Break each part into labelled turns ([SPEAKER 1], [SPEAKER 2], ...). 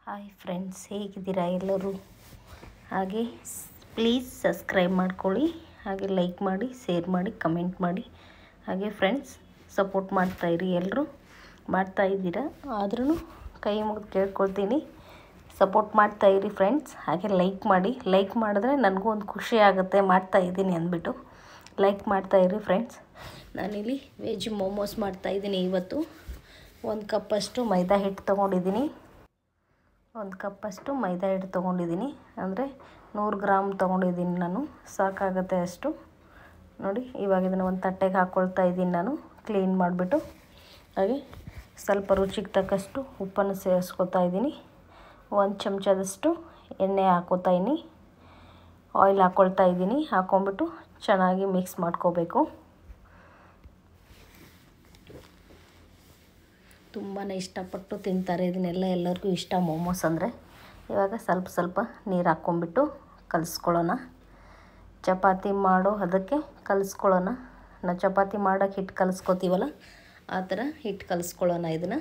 [SPEAKER 1] hi friends ಹೇಗಿದ್ದೀರಾ ಎಲ್ಲರೂ ಹಾಗೆ ಪ್ಲೀಸ್ ಸಬ್ಸ್ಕ್ರೈಬ್ ಮಾಡ್ಕೊಳ್ಳಿ ಹಾಗೆ ಲೈಕ್ ಮಾಡಿ ಶೇರ್ ಮಾಡಿ ಕಮೆಂಟ್ ಮಾಡಿ ಹಾಗೆ ಫ್ರೆಂಡ್ಸ್ ಸಪೋರ್ಟ್ ಮಾಡ್ತಾಯಿರಿ ಎಲ್ಲರೂ ಮಾಡ್ತಾ ಇದ್ದೀರಾ ಆದ್ರೂ ಕೈ ಮುಗಿದು ಕೇಳ್ಕೊಳ್ತೀನಿ ಸಪೋರ್ಟ್ ಮಾಡ್ತಾಯಿರಿ ಫ್ರೆಂಡ್ಸ್ ಹಾಗೆ ಲೈಕ್ ಮಾಡಿ ಲೈಕ್ ಮಾಡಿದ್ರೆ ನನಗೂ ಒಂದು ಖುಷಿ ಆಗುತ್ತೆ ಮಾಡ್ತಾ ಇದ್ದೀನಿ ಅಂದ್ಬಿಟ್ಟು ಲೈಕ್ ಮಾಡ್ತಾಯಿರಿ ಫ್ರೆಂಡ್ಸ್ ನಾನಿಲ್ಲಿ ವೆಜ್ ಮೋಮೋಸ್ ಮಾಡ್ತಾಯಿದ್ದೀನಿ ಇವತ್ತು ಒಂದು ಕಪ್ಪಷ್ಟು ಮೈದಾ ಹಿಟ್ಟು ತೊಗೊಂಡಿದ್ದೀನಿ ಒಂದು ಕಪ್ಪಷ್ಟು ಮೈದಾ ಹಿಟ್ಟು ತೊಗೊಂಡಿದ್ದೀನಿ ಅಂದರೆ ನೂರು ಗ್ರಾಮ್ ತೊಗೊಂಡಿದ್ದೀನಿ ನಾನು ಸಾಕಾಗುತ್ತೆ ಅಷ್ಟು ನೋಡಿ ಇವಾಗ ಇದನ್ನು ಒಂದು ತಟ್ಟೆಗೆ ಹಾಕ್ಕೊಳ್ತಾ ಇದ್ದೀನಿ ನಾನು ಕ್ಲೀನ್ ಮಾಡಿಬಿಟ್ಟು ಹಾಗೆ ಸ್ವಲ್ಪ ರುಚಿಗೆ ತಕ್ಕಷ್ಟು ಉಪ್ಪನ್ನು ಸೇರಿಸ್ಕೊತಾ ಇದ್ದೀನಿ ಒಂದು ಚಮಚದಷ್ಟು ಎಣ್ಣೆ ಹಾಕ್ಕೋತಾ ಇದ್ದೀನಿ ಆಯಿಲ್ ಹಾಕ್ಕೊಳ್ತಾ ಇದ್ದೀನಿ ಹಾಕ್ಕೊಂಬಿಟ್ಟು ಚೆನ್ನಾಗಿ ಮಿಕ್ಸ್ ಮಾಡ್ಕೋಬೇಕು ತುಂಬಾ ಇಷ್ಟಪಟ್ಟು ತಿಂತಾರೆ ಇದನ್ನೆಲ್ಲ ಎಲ್ಲರಿಗೂ ಇಷ್ಟ ಮೋಮೋಸ್ ಅಂದರೆ ಇವಾಗ ಸ್ವಲ್ಪ ಸ್ವಲ್ಪ ನೀರು ಹಾಕ್ಕೊಂಬಿಟ್ಟು ಕಲಿಸ್ಕೊಳ್ಳೋಣ ಚಪಾತಿ ಮಾಡೋ ಅದಕ್ಕೆ ಕಲಿಸ್ಕೊಳ್ಳೋಣ ನಾವು ಚಪಾತಿ ಮಾಡೋಕ್ಕೆ ಹಿಟ್ಟು ಕಲಿಸ್ಕೊತೀವಲ್ಲ ಆ ಥರ ಹಿಟ್ಟು ಕಲಿಸ್ಕೊಳ್ಳೋಣ ಇದನ್ನು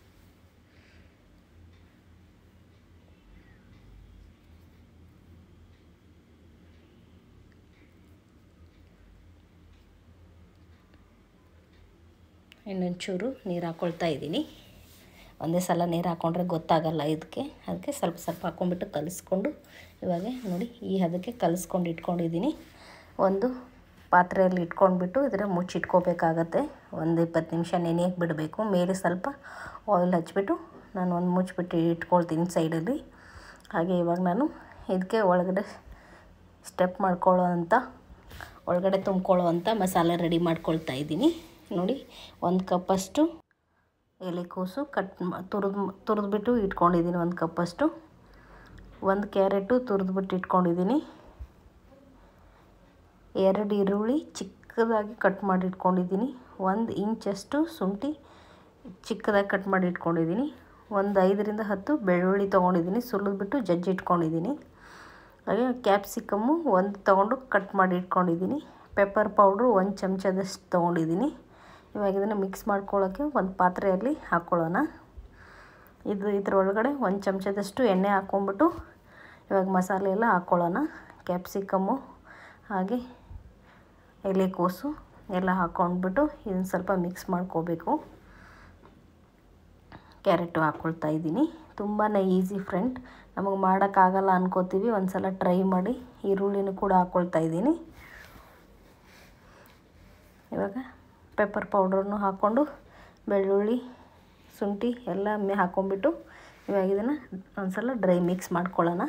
[SPEAKER 1] ಇನ್ನೊಂಚೂರು ನೀರು ಹಾಕ್ಕೊಳ್ತಾ ಇದ್ದೀನಿ ಒಂದೇ ಸಲ ನೀರು ಹಾಕ್ಕೊಂಡ್ರೆ ಗೊತ್ತಾಗಲ್ಲ ಇದಕ್ಕೆ ಅದಕ್ಕೆ ಸ್ವಲ್ಪ ಸ್ವಲ್ಪ ಹಾಕ್ಕೊಂಬಿಟ್ಟು ಕಲಿಸ್ಕೊಂಡು ಇವಾಗ ನೋಡಿ ಈ ಹದಕ್ಕೆ ಕಲಿಸ್ಕೊಂಡು ಇಟ್ಕೊಂಡಿದ್ದೀನಿ ಒಂದು ಪಾತ್ರೆಯಲ್ಲಿ ಇಟ್ಕೊಂಡ್ಬಿಟ್ಟು ಇದರ ಮುಚ್ಚಿಟ್ಕೋಬೇಕಾಗತ್ತೆ ಒಂದು ಇಪ್ಪತ್ತು ನಿಮಿಷ ನೆನೆಯಕ್ಕೆ ಬಿಡಬೇಕು ಮೇಲೆ ಸ್ವಲ್ಪ ಆಯಿಲ್ ಹಚ್ಬಿಟ್ಟು ನಾನು ಒಂದು ಮುಚ್ಚಿಬಿಟ್ಟು ಇಟ್ಕೊಳ್ತೀನಿ ಸೈಡಲ್ಲಿ ಹಾಗೆ ಇವಾಗ ನಾನು ಇದಕ್ಕೆ ಒಳಗಡೆ ಸ್ಟೆಪ್ ಮಾಡ್ಕೊಳ್ಳೋ ಅಂಥ ಒಳಗಡೆ ತುಂಬ್ಕೊಳ್ಳೋ ಅಂಥ ಮಸಾಲೆ ರೆಡಿ ಮಾಡ್ಕೊಳ್ತಾ ಇದ್ದೀನಿ ನೋಡಿ ಒಂದು ಕಪ್ಪಷ್ಟು ಎಲೆಕೋಸು ಕಟ್ ತುರಿದು ತುರಿದ್ಬಿಟ್ಟು ಇಟ್ಕೊಂಡಿದ್ದೀನಿ ಒಂದು ಕಪ್ಪಷ್ಟು ಒಂದು ಕ್ಯಾರೆಟು ತುರಿದ್ಬಿಟ್ಟು ಇಟ್ಕೊಂಡಿದ್ದೀನಿ ಎರಡು ಈರುಳ್ಳಿ ಚಿಕ್ಕದಾಗಿ ಕಟ್ ಮಾಡಿ ಇಟ್ಕೊಂಡಿದ್ದೀನಿ ಒಂದು ಇಂಚಷ್ಟು ಶುಂಠಿ ಚಿಕ್ಕದಾಗಿ ಕಟ್ ಮಾಡಿ ಇಟ್ಕೊಂಡಿದ್ದೀನಿ ಒಂದು ಐದರಿಂದ ಹತ್ತು ಬೆಳ್ಳುಳ್ಳಿ ತೊಗೊಂಡಿದ್ದೀನಿ ಸುಲಿದ್ಬಿಟ್ಟು ಜಜ್ಜಿ ಇಟ್ಕೊಂಡಿದ್ದೀನಿ ಹಾಗೆ ಕ್ಯಾಪ್ಸಿಕಮ್ಮು ಒಂದು ತೊಗೊಂಡು ಕಟ್ ಮಾಡಿ ಇಟ್ಕೊಂಡಿದ್ದೀನಿ ಪೆಪ್ಪರ್ ಪೌಡ್ರು ಒಂದು ಚಮಚದಷ್ಟು ತೊಗೊಂಡಿದ್ದೀನಿ ಇವಾಗ ಇದನ್ನು ಮಿಕ್ಸ್ ಮಾಡ್ಕೊಳ್ಳೋಕ್ಕೆ ಒಂದು ಪಾತ್ರೆಯಲ್ಲಿ ಹಾಕ್ಕೊಳ್ಳೋಣ ಇದು ಇದ್ರೊಳಗಡೆ ಒಂದು ಚಮಚದಷ್ಟು ಎಣ್ಣೆ ಹಾಕ್ಕೊಂಬಿಟ್ಟು ಇವಾಗ ಮಸಾಲೆ ಎಲ್ಲ ಹಾಕ್ಕೊಳ್ಳೋಣ ಕ್ಯಾಪ್ಸಿಕಮ್ಮು ಹಾಗೆ ಎಲೆಕೋಸು ಎಲ್ಲ ಹಾಕ್ಕೊಂಡ್ಬಿಟ್ಟು ಇದನ್ನು ಸ್ವಲ್ಪ ಮಿಕ್ಸ್ ಮಾಡ್ಕೋಬೇಕು ಕ್ಯಾರೆಟು ಹಾಕ್ಕೊಳ್ತಾ ಇದ್ದೀನಿ ತುಂಬಾ ಈಸಿ ಫ್ರೆಂಡ್ ನಮಗೆ ಮಾಡೋಕ್ಕಾಗಲ್ಲ ಅನ್ಕೋತೀವಿ ಒಂದು ಸಲ ಟ್ರೈ ಮಾಡಿ ಈರುಳ್ಳಿನೂ ಕೂಡ ಹಾಕ್ಕೊಳ್ತಾ ಇದ್ದೀನಿ ಇವಾಗ ಪೆಪ್ಪರ್ ಪೌಡ್ರನ್ನು ಹಾಕ್ಕೊಂಡು ಬೆಳ್ಳುಳ್ಳಿ ಶುಂಠಿ ಎಲ್ಲ ಮೇ ಹಾಕ್ಕೊಂಬಿಟ್ಟು ಇವಾಗ ಇದನ್ನು ಒಂದು ಸಲ ಡ್ರೈ ಮಿಕ್ಸ್ ಮಾಡ್ಕೊಳ್ಳೋಣ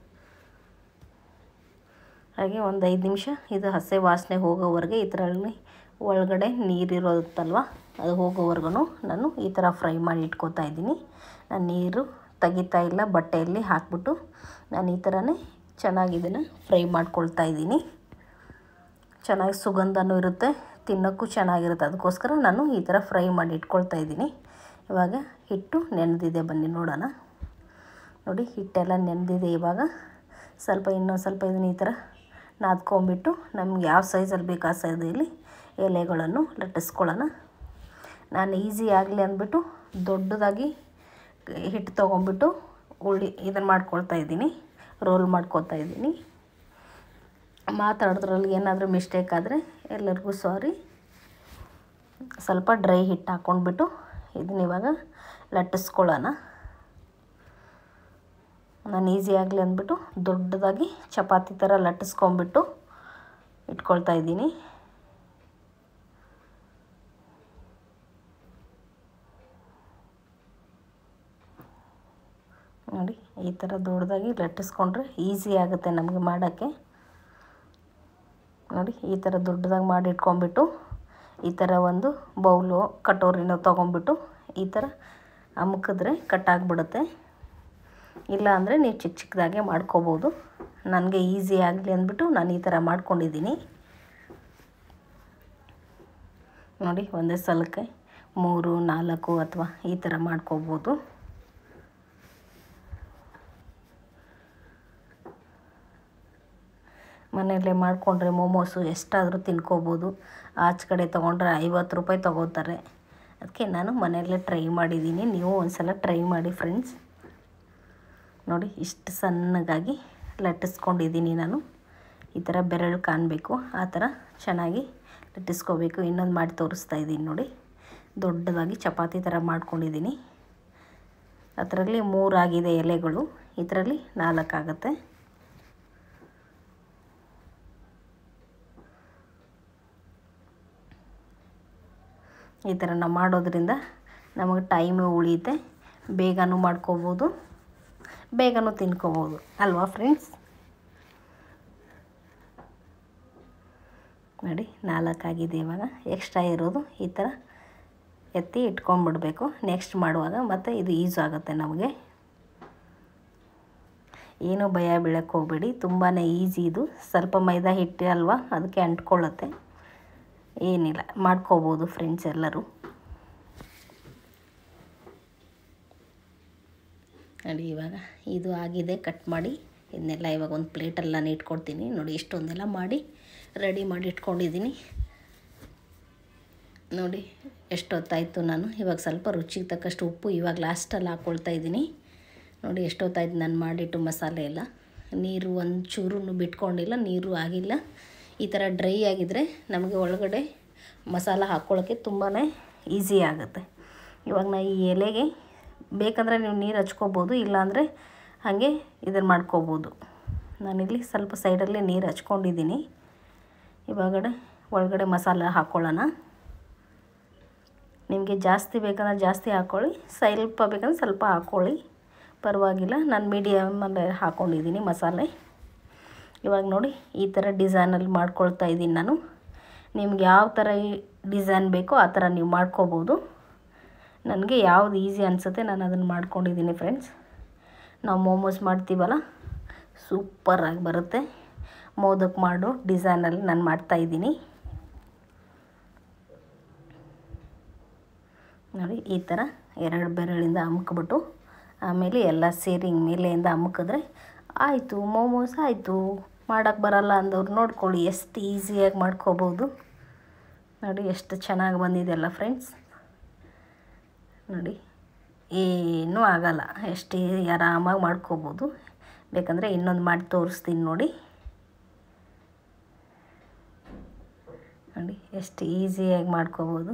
[SPEAKER 1] ಹಾಗೆ ಒಂದು ಐದು ನಿಮಿಷ ಇದು ಹಸೆ ವಾಸನೆ ಹೋಗೋವರೆಗೆ ಇದರಲ್ಲಿ ಒಳಗಡೆ ನೀರಿರೋತ್ತಲ್ವ ಅದು ಹೋಗೋವರೆಗೂ ನಾನು ಈ ಥರ ಫ್ರೈ ಮಾಡಿ ಇಟ್ಕೋತಾ ಇದ್ದೀನಿ ನಾನು ನೀರು ತೆಗಿತಾ ಇಲ್ಲ ಬಟ್ಟೆಯಲ್ಲಿ ಹಾಕ್ಬಿಟ್ಟು ನಾನು ಈ ಥರನೇ ಚೆನ್ನಾಗಿ ಇದನ್ನು ಫ್ರೈ ಮಾಡ್ಕೊಳ್ತಾ ಇದ್ದೀನಿ ಚೆನ್ನಾಗಿ ಸುಗಂಧನೂ ಇರುತ್ತೆ ತಿನ್ನೋಕ್ಕೂ ಚೆನ್ನಾಗಿರುತ್ತೆ ಅದಕ್ಕೋಸ್ಕರ ನಾನು ಈ ಥರ ಫ್ರೈ ಮಾಡಿ ಇಟ್ಕೊಳ್ತಾ ಇದ್ದೀನಿ ಇವಾಗ ಹಿಟ್ಟು ನೆನೆದಿದೆ ಬನ್ನಿ ನೋಡೋಣ ನೋಡಿ ಹಿಟ್ಟೆಲ್ಲ ನೆನೆದಿದೆ ಇವಾಗ ಸ್ವಲ್ಪ ಇನ್ನೊಂದು ಸ್ವಲ್ಪ ಇದನ್ನು ಈ ಥರ ನಾದ್ಕೊಂಬಿಟ್ಟು ನಮ್ಗೆ ಯಾವ ಸೈಜಲ್ಲಿ ಬೇಕು ಆ ಸೈಜಲ್ಲಿ ಎಲೆಗಳನ್ನು ಲಟ್ಟಿಸ್ಕೊಳ್ಳೋಣ ನಾನು ಈಸಿ ಆಗಲಿ ಅಂದ್ಬಿಟ್ಟು ದೊಡ್ಡದಾಗಿ ಹಿಟ್ಟು ತೊಗೊಂಬಿಟ್ಟು ಉಳ್ಳಿ ಇದನ್ನು ಮಾಡ್ಕೊಳ್ತಾ ಇದ್ದೀನಿ ರೋಲ್ ಮಾಡ್ಕೊತಾ ಇದ್ದೀನಿ ಮಾತಾಡೋದ್ರಲ್ಲಿ ಏನಾದರೂ ಮಿಸ್ಟೇಕ್ ಆದರೆ ಎಲ್ಲರಿಗೂ ಸಾರಿ ಸ್ವಲ್ಪ ಡ್ರೈ ಹಿಟ್ಟು ಹಾಕ್ಕೊಂಡ್ಬಿಟ್ಟು ಇದನ್ನ ಇವಾಗ ಲಟ್ಟಿಸ್ಕೊಳ್ಳೋಣ ನಾನು ಈಸಿ ಆಗಲಿ ಅಂದ್ಬಿಟ್ಟು ದೊಡ್ಡದಾಗಿ ಚಪಾತಿ ಥರ ಲಟ್ಟಿಸ್ಕೊಂಬಿಟ್ಟು ಇಟ್ಕೊಳ್ತಾ ಇದ್ದೀನಿ ನೋಡಿ ಈ ಥರ ದೊಡ್ಡದಾಗಿ ಲಟ್ಟಿಸ್ಕೊಂಡ್ರೆ ಈಸಿ ಆಗುತ್ತೆ ನಮಗೆ ಮಾಡೋಕ್ಕೆ ನೋಡಿ ಈ ಥರ ದೊಡ್ಡದಾಗಿ ಮಾಡಿ ಇಟ್ಕೊಂಬಿಟ್ಟು ಈ ಥರ ಒಂದು ಬೌಲು ಕಟೋರಿನೋ ತೊಗೊಂಬಿಟ್ಟು ಈ ಥರ ಅಮುಕಿದ್ರೆ ಕಟ್ಟಾಗ್ಬಿಡುತ್ತೆ ಇಲ್ಲ ಅಂದರೆ ನೀವು ಚಿಕ್ಕ ಚಿಕ್ಕದಾಗೆ ಮಾಡ್ಕೋಬೋದು ನನಗೆ ಈಸಿ ಆಗಲಿ ಅಂದ್ಬಿಟ್ಟು ನಾನು ಈ ಥರ ಮಾಡ್ಕೊಂಡಿದ್ದೀನಿ ನೋಡಿ ಒಂದೇ ಸಲಕ್ಕೆ ಮೂರು ನಾಲ್ಕು ಅಥವಾ ಈ ಥರ ಮಾಡ್ಕೋಬೋದು ಮನೆಯಲ್ಲೇ ಮಾಡಿಕೊಂಡ್ರೆ ಮೋಮೋಸು ಎಷ್ಟಾದರೂ ತಿನ್ಕೋಬೋದು ಆಚೆ ಕಡೆ ತೊಗೊಂಡ್ರೆ ಐವತ್ತು ರೂಪಾಯಿ ತೊಗೋತಾರೆ ಅದಕ್ಕೆ ನಾನು ಮನೆಯಲ್ಲೇ ಟ್ರೈ ಮಾಡಿದ್ದೀನಿ ನೀವು ಒಂದು ಸಲ ಟ್ರೈ ಮಾಡಿ ಫ್ರೆಂಡ್ಸ್ ನೋಡಿ ಇಷ್ಟು ಸಣ್ಣಗಾಗಿ ಲಟ್ಟಿಸ್ಕೊಂಡಿದ್ದೀನಿ ನಾನು ಈ ಥರ ಬೆರಳು ಕಾಣಬೇಕು ಆ ಥರ ಚೆನ್ನಾಗಿ ಲಟ್ಟಿಸ್ಕೋಬೇಕು ಇನ್ನೊಂದು ಮಾಡಿ ತೋರಿಸ್ತಾ ಇದ್ದೀನಿ ನೋಡಿ ದೊಡ್ಡದಾಗಿ ಚಪಾತಿ ಥರ ಮಾಡ್ಕೊಂಡಿದ್ದೀನಿ ಅದರಲ್ಲಿ ಮೂರಾಗಿದೆ ಎಲೆಗಳು ಇದರಲ್ಲಿ ನಾಲ್ಕಾಗುತ್ತೆ ಈ ಥರ ನಾವು ಮಾಡೋದ್ರಿಂದ ನಮಗೆ ಟೈಮು ಉಳಿಯುತ್ತೆ ಬೇಗನೂ ಮಾಡ್ಕೋಬೋದು ಬೇಗನೂ ತಿನ್ಕೋಬೋದು ಅಲ್ವಾ ಫ್ರೆಂಡ್ಸ್ ನೋಡಿ ನಾಲ್ಕಾಗಿದೆ ಇವಾಗ ಎಕ್ಸ್ಟ್ರಾ ಇರೋದು ಈ ಥರ ಎತ್ತಿ ಇಟ್ಕೊಂಡ್ಬಿಡ್ಬೇಕು ನೆಕ್ಸ್ಟ್ ಮಾಡುವಾಗ ಮತ್ತು ಇದು ಈಸು ಆಗುತ್ತೆ ನಮಗೆ ಏನೂ ಭಯ ಬೀಳಕ್ಕೆ ಹೋಗಬೇಡಿ ತುಂಬಾ ಈಸಿ ಇದು ಸ್ವಲ್ಪ ಮೈದಾ ಹಿಟ್ಟು ಅಲ್ವಾ ಅದಕ್ಕೆ ಅಂಟ್ಕೊಳ್ಳುತ್ತೆ ಏನಿಲ್ಲ ಮಾಡ್ಕೋಬೋದು ಫ್ರೆಂಡ್ಸ್ ಎಲ್ಲರೂ ನೋಡಿ ಇವಾಗ ಇದು ಆಗಿದೆ ಕಟ್ ಮಾಡಿ ಇದನ್ನೆಲ್ಲ ಇವಾಗ ಒಂದು ಪ್ಲೇಟಲ್ಲಿ ನಾನು ಇಟ್ಕೊಡ್ತೀನಿ ನೋಡಿ ಇಷ್ಟೊಂದೆಲ್ಲ ಮಾಡಿ ರೆಡಿ ಮಾಡಿ ಇಟ್ಕೊಂಡಿದ್ದೀನಿ ನೋಡಿ ಎಷ್ಟೊತ್ತಾಯಿತು ನಾನು ಇವಾಗ ಸ್ವಲ್ಪ ರುಚಿಗೆ ತಕ್ಕಷ್ಟು ಉಪ್ಪು ಇವಾಗ ಲಾಸ್ಟಲ್ಲಿ ಹಾಕ್ಕೊಳ್ತಾ ಇದ್ದೀನಿ ನೋಡಿ ಎಷ್ಟೊತ್ತಾಯ್ತು ನಾನು ಮಾಡಿಟ್ಟು ಮಸಾಲೆ ಎಲ್ಲ ನೀರು ಒಂದು ಚೂರು ಬಿಟ್ಕೊಂಡಿಲ್ಲ ನೀರು ಆಗಿಲ್ಲ ಈ ಥರ ಡ್ರೈ ಆಗಿದ್ದರೆ ನಮಗೆ ಒಳಗಡೆ ಮಸಾಲ ಹಾಕ್ಕೊಳ್ಳೋಕ್ಕೆ ತುಂಬಾ ಈಸಿ ಆಗುತ್ತೆ ಇವಾಗ ನಾ ಈ ಎಲೆಗೆ ಬೇಕಂದರೆ ನೀವು ನೀರು ಹಚ್ಕೋಬೋದು ಇಲ್ಲಾಂದರೆ ಹಾಗೆ ಇದನ್ನು ಮಾಡ್ಕೋಬೋದು ನಾನಿಲ್ಲಿ ಸ್ವಲ್ಪ ಸೈಡಲ್ಲಿ ನೀರು ಹಚ್ಕೊಂಡಿದ್ದೀನಿ ಇವಾಗಡೆ ಒಳಗಡೆ ಮಸಾಲ ಹಾಕ್ಕೊಳ್ಳೋಣ ನಿಮಗೆ ಜಾಸ್ತಿ ಬೇಕಂದ್ರೆ ಜಾಸ್ತಿ ಹಾಕ್ಕೊಳ್ಳಿ ಸ್ವಲ್ಪ ಬೇಕಂದ್ರೆ ಸ್ವಲ್ಪ ಹಾಕ್ಕೊಳ್ಳಿ ಪರವಾಗಿಲ್ಲ ನಾನು ಮೀಡಿಯಮಲ್ಲಿ ಹಾಕ್ಕೊಂಡಿದ್ದೀನಿ ಮಸಾಲೆ ಇವಾಗ ನೋಡಿ ಈ ಥರ ಡಿಸೈನಲ್ಲಿ ಮಾಡ್ಕೊಳ್ತಾ ಇದ್ದೀನಿ ನಾನು ನಿಮ್ಗೆ ಯಾವ ಥರ ಡಿಸೈನ್ ಬೇಕೋ ಆ ಥರ ನೀವು ಮಾಡ್ಕೋಬೋದು ನನಗೆ ಯಾವ್ದು ಈಸಿ ಅನಿಸುತ್ತೆ ನಾನು ಅದನ್ನು ಮಾಡ್ಕೊಂಡಿದ್ದೀನಿ ಫ್ರೆಂಡ್ಸ್ ನಾವು ಮೋಮೋಸ್ ಮಾಡ್ತೀವಲ್ಲ ಸೂಪರಾಗಿ ಬರುತ್ತೆ ಮೋದಕ್ ಮಾಡು ಡಿಸೈನಲ್ಲಿ ನಾನು ಮಾಡ್ತಾಯಿದ್ದೀನಿ ನೋಡಿ ಈ ಥರ ಎರಡು ಬೆರಳಿಂದ ಅಮ್ಕ್ಬಿಟ್ಟು ಆಮೇಲೆ ಎಲ್ಲ ಸೇರಿ ಹಿಂಗೆ ಮೇಲೆಯಿಂದ ಅಮ್ಕಿದ್ರೆ ಆಯಿತು ಮೋಮೋಸ್ ಆಯಿತು ಮಾಡೋಕ್ಕೆ ಬರಲ್ಲ ಅಂದವ್ರು ನೋಡ್ಕೊಳ್ಳಿ ಎಷ್ಟು ಈಸಿಯಾಗಿ ಮಾಡ್ಕೋಬೋದು ನೋಡಿ ಎಷ್ಟು ಚೆನ್ನಾಗಿ ಬಂದಿದೆಯಲ್ಲ ಫ್ರೆಂಡ್ಸ್ ನೋಡಿ ಏನೂ ಆಗಲ್ಲ ಎಷ್ಟು ಆರಾಮಾಗಿ ಮಾಡ್ಕೋಬೋದು ಬೇಕಂದರೆ ಇನ್ನೊಂದು ಮಾಡಿ ತೋರಿಸ್ತೀನಿ ನೋಡಿ ನೋಡಿ ಎಷ್ಟು ಈಸಿಯಾಗಿ ಮಾಡ್ಕೋಬೋದು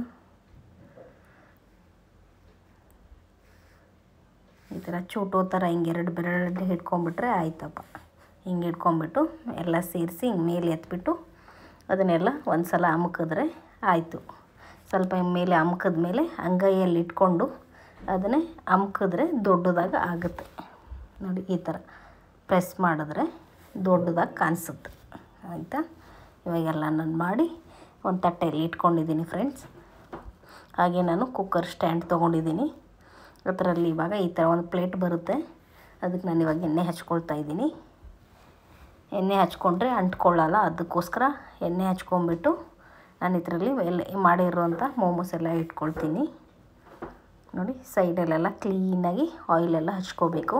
[SPEAKER 1] ಈ ಥರ ಚೂಟೋ ಥರ ಹಿಂಗೆ ಎರಡು ಬೆರಳು ಹಿಡ್ಕೊಂಬಿಟ್ರೆ ಆಯ್ತಪ್ಪ ಹಿಂಗೆ ಹಿಡ್ಕೊಂಬಿಟ್ಟು ಎಲ್ಲ ಸೇರಿಸಿ ಹಿಂಗೆ ಮೇಲೆ ಎತ್ಬಿಟ್ಟು ಅದನ್ನೆಲ್ಲ ಒಂದು ಸಲ ಅಮ್ಕಿದ್ರೆ ಆಯಿತು ಸ್ವಲ್ಪ ಮೇಲೆ ಅಮ್ಕಿದ ಮೇಲೆ ಅಂಗೈಯಲ್ಲಿ ಇಟ್ಕೊಂಡು ಅದನ್ನೇ ಅಮ್ಕಿದ್ರೆ ದೊಡ್ಡದಾಗಿ ಆಗುತ್ತೆ ನೋಡಿ ಈ ಥರ ಪ್ರೆಸ್ ಮಾಡಿದ್ರೆ ದೊಡ್ಡದಾಗಿ ಕಾಣಿಸುತ್ತೆ ಆಯಿತಾ ಇವಾಗೆಲ್ಲ ನಾನು ಮಾಡಿ ಒಂದು ತಟ್ಟೆಯಲ್ಲಿ ಇಟ್ಕೊಂಡಿದ್ದೀನಿ ಫ್ರೆಂಡ್ಸ್ ಹಾಗೆ ನಾನು ಕುಕ್ಕರ್ ಸ್ಟ್ಯಾಂಡ್ ತೊಗೊಂಡಿದ್ದೀನಿ ಅದರಲ್ಲಿ ಇವಾಗ ಈ ಥರ ಒಂದು ಪ್ಲೇಟ್ ಬರುತ್ತೆ ಅದಕ್ಕೆ ನಾನು ಇವಾಗ ಎಣ್ಣೆ ಹಚ್ಕೊಳ್ತಾ ಇದ್ದೀನಿ ಎಣ್ಣೆ ಹಚ್ಕೊಂಡ್ರೆ ಅಂಟ್ಕೊಳ್ಳಲ್ಲ ಅದಕ್ಕೋಸ್ಕರ ಎಣ್ಣೆ ಹಚ್ಕೊಂಡ್ಬಿಟ್ಟು ನಾನು ಇದರಲ್ಲಿ ಎಲ್ಲ ಮಾಡಿರೋಂಥ ಮೋಮೋಸ್ ಎಲ್ಲ ಇಟ್ಕೊಳ್ತೀನಿ ನೋಡಿ ಸೈಡಲ್ಲೆಲ್ಲ ಕ್ಲೀನಾಗಿ ಆಯಿಲೆಲ್ಲ ಹಚ್ಕೋಬೇಕು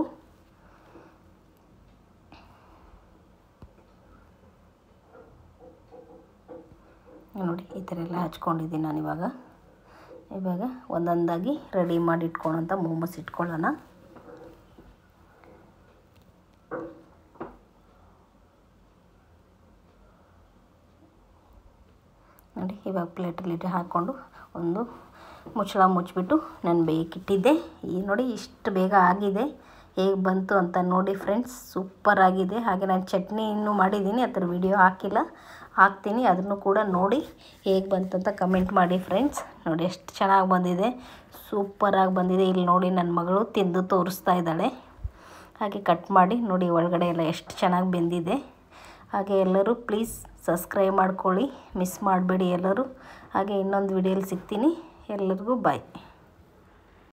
[SPEAKER 1] ನೋಡಿ ಈ ಥರ ಎಲ್ಲ ಹಚ್ಕೊಂಡಿದ್ದೀನಿ ನಾನು ಇವಾಗ ಇವಾಗ ಒಂದೊಂದಾಗಿ ರೆಡಿ ಮಾಡಿ ಇಟ್ಕೊಳ್ಳೋಂಥ ಮೋಮೋಸ್ ಇಟ್ಕೊಳ್ಳೋಣ ನೋಡಿ ಇವಾಗ ಪ್ಲೇಟಲ್ಲಿ ಹಾಕ್ಕೊಂಡು ಒಂದು ಮುಚ್ಚಳ ಮುಚ್ಚಿಬಿಟ್ಟು ನಾನು ಬೇಯಕ್ಕಿಟ್ಟಿದ್ದೆ ಈ ನೋಡಿ ಇಷ್ಟು ಬೇಗ ಆಗಿದೆ ಹೇಗೆ ಬಂತು ಅಂತ ನೋಡಿ ಫ್ರೆಂಡ್ಸ್ ಸೂಪರ್ ಆಗಿದೆ ಹಾಗೆ ನಾನು ಚಟ್ನಿ ಇನ್ನೂ ಮಾಡಿದ್ದೀನಿ ಅದರ ವಿಡಿಯೋ ಹಾಕಿಲ್ಲ ಹಾಕ್ತೀನಿ ಅದನ್ನು ಕೂಡ ನೋಡಿ ಹೇಗೆ ಬಂತು ಅಂತ ಕಮೆಂಟ್ ಮಾಡಿ ಫ್ರೆಂಡ್ಸ್ ನೋಡಿ ಎಷ್ಟು ಚೆನ್ನಾಗಿ ಬಂದಿದೆ ಸೂಪರಾಗಿ ಬಂದಿದೆ ಇಲ್ಲಿ ನೋಡಿ ನನ್ನ ಮಗಳು ತಿಂದು ತೋರಿಸ್ತಾ ಇದ್ದಾಳೆ ಹಾಗೆ ಕಟ್ ಮಾಡಿ ನೋಡಿ ಒಳಗಡೆ ಎಲ್ಲ ಎಷ್ಟು ಚೆನ್ನಾಗಿ ಬೆಂದಿದೆ ಹಾಗೆ ಎಲ್ಲರೂ ಪ್ಲೀಸ್ ಸಬ್ಸ್ಕ್ರೈಬ್ ಮಾಡ್ಕೊಳ್ಳಿ ಮಿಸ್ ಮಾಡಬೇಡಿ ಎಲ್ಲರೂ ಹಾಗೆ ಇನ್ನೊಂದು ವಿಡಿಯೋಲಿ ಸಿಗ್ತೀನಿ ಎಲ್ಲರಿಗೂ ಬಾಯ್